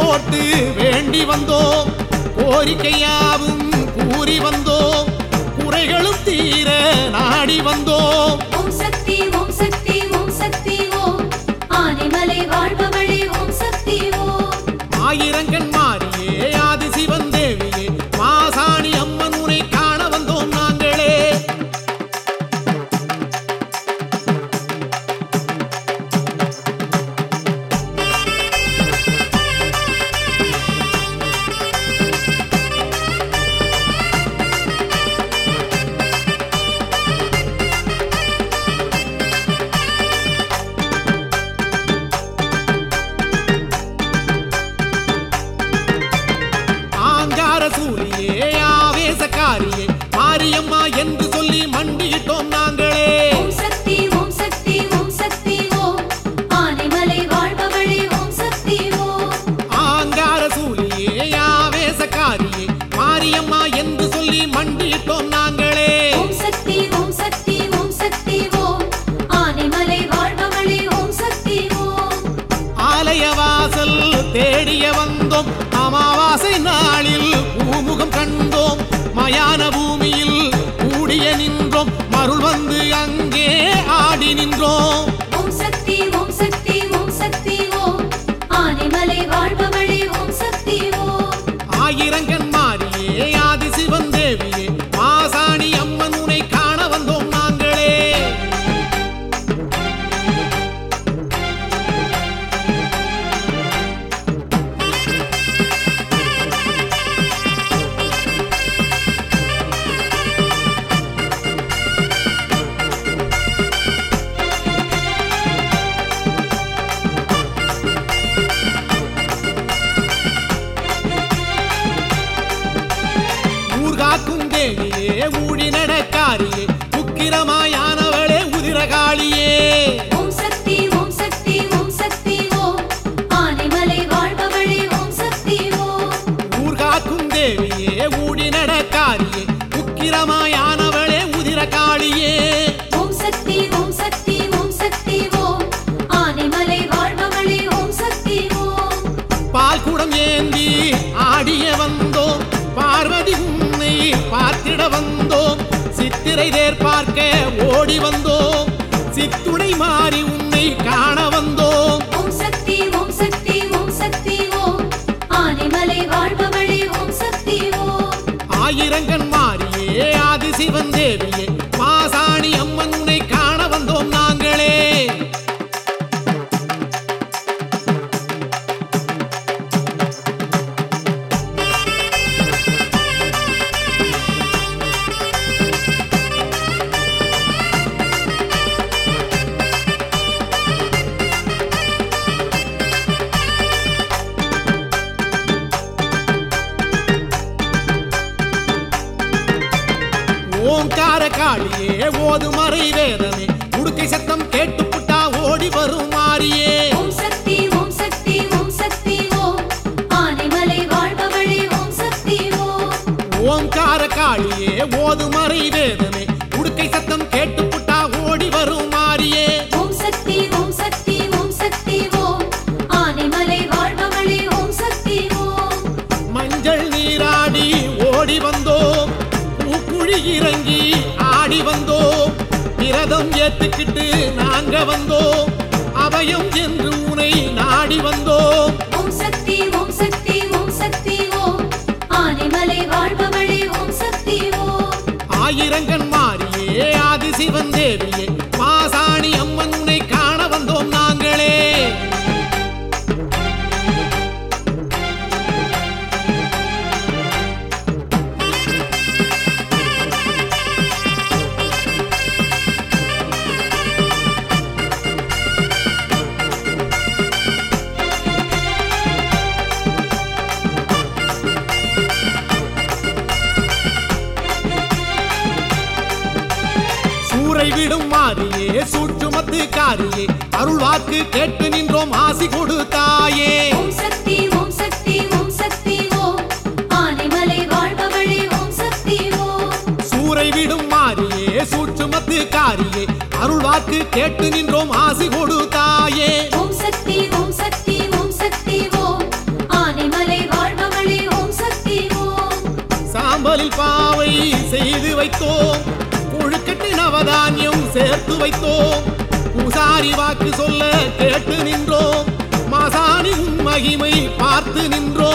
போட்டு வேண்டி வந்தோம் கோரிக்கையாவும் கூறி வந்தோம் குறைகளும் தீர நாடி வந்தோம் ஓம் சக்தி ஓம் சக்தி ஓம் சக்தி ஓம் ஆனைமலை வாழ்பவளே ஓம் சக்தி ஓம் ஆயிரங்கண் மாறியே ஆதி சிவன் தேவியே மாசாணி அம்மன் உனை காண வந்தோம் நாங்களே ஆங்கார சூரியே ஆவேசக்காரியே மாரியம்மா என்று சொல்லி மண்டியிட்டோம் நாங்களே ஓம் சக்தி ஓம் சக்தி ஓம் சக்தி ஓம் ஆனைமலை வாழ்பவளே ஓம் சக்தி ஓம் ஆங்கார சூரியே ஆவேசக்காரியே மாரியம்மா என்று சொல்லி மண்டியிட்டோம் நாங்களே ஓம் சக்தி ஓம் சக்தி ஓம் சக்தி ஓம் ஆனைமலை வாழ்பவளே ஓம் சக்தி ஓம் ஆலய வாசல் தேடிய வந்தோம் அமாவாசை நாளில் பூமுகம் கண்டோம் மயான பூமியில் கூடிய நின்றோம் மருள் வந்து அங்கே ஆடி நின்றோம் ஓம் சக்தி ஓம் சக்தி ஓம் சக்தி ஓம் ஆனைமலை வாழ்பவளே ஓம் சக்தி ஓம் ஆயிரங்கண் மாறியே ஆதி சிவன் தேவியே மாசாணி அம்மன் உனை காண வந்தோம் நாங்களே ஊர்காக்கும் தேவியே ஊழி நடக்காரியே உக்கிரமாயானவளே உதிரகாளியே ஓம் சக்தி ஓம் சக்தி ஓம் சக்தி ஓம் ஆனைமலை வாழ்பவளே ஓம் சக்தி ஓம் ஊர்காக்கும் தேவியே ஊழி நடக்காரியே உக்கிரமாயானவளே உதிரகாளியே ஓம் சக்தி ஓம் சக்தி ஓம் சக்தி ஓம் ஆனைமலை வாழ்பவளே ஓம் சக்தி ஓம் பால் குடம் ஏந்தி ஆடிய வந்தோம் பார்வதி உன்னை பார்த்திட வந்தோம் சித்திரை தேர் பார்க்க ஓடி வந்தோம் சித்துடை மாறி உன்னை காண வந்தோம் ஓம் சக்தி ஓம் சக்தி ஓம் சக்தி ஓம் ஆனைமலை வாழ்பவளே ஓம் சக்தி ஓம் ஆயிரங்கண் மாறியே ஆதி சிவன் தேவியே மாசாணி அம்மன் உன்னை காண வந்தோம் நாங்களே ஓங்கார காளியே ஓதுமறை வேதமே உடுக்கை சத்தம் கேட்டு புட்டா ஓடி வரும் மாறியே ஓம் சக்தி ஓம் சக்தி ஓம் சக்தி ஓம் ஆனைமலை வாழ்பவளே ஓம் சக்தி ஓம் ஓங்கார காளியே ஓதுமறை வேதமே உடுக்கை சத்தம் கேட்டு புட்டா ஓடி வரும் மாறியே ஓம் சக்தி ஓம் சக்தி ஓம் சக்தி ஓம் ஆனைமலை வாழ்பவளே ஓம் சக்தி ஓம் மஞ்சள் நீராடி ஓடி வந்தோம் பூக்குழி இறங்கி ஆடி வந்தோம் விரதம் ஏத்துக்கிட்டு நாங்க வந்தோம் அபயம் என்று உனை நாடி வந்தோம் ஓம் சக்தி ஓம் சக்தி ஓம் சக்தி ஓம் ஆனைமலை வாழ்பவளே ஓம் சக்தி ஓம் ஆயிரங்கண் மாறியே ஆதி சிவன் தேவியே மாசாணி அம்மன் உன்னை காண வந்தோம் நாங்களே சூறை விடும் மாறியே சூற்றுமத்து காரியே அருள் வாக்கு கேட்டு நின்றோம் ஆசி கொடுத்தாயே ஓம் சக்தி ஓம் சக்தி ஓம் சக்தி ஓம் ஆனைமலை வாழ்பவளே ஓம் சக்தி ஓம் சூறை விடும் மாறியே சூற்றுமத்து காரியே அருள் வாக்கு கேட்டு நின்றோம் ஆசி கொடுத்தாயே ஓம் சக்தி ஓம் சக்தி ஓம் சக்தி ஓம் ஆனை வைத்தோம் கொழுக்கட்டை நவதானியம் சேர்த்து வைத்தோம் பூசாரி வாக்கு சொல்ல கேட்டு நின்றோம் மாசாணி உன் மகிமை பார்த்து நின்றோம்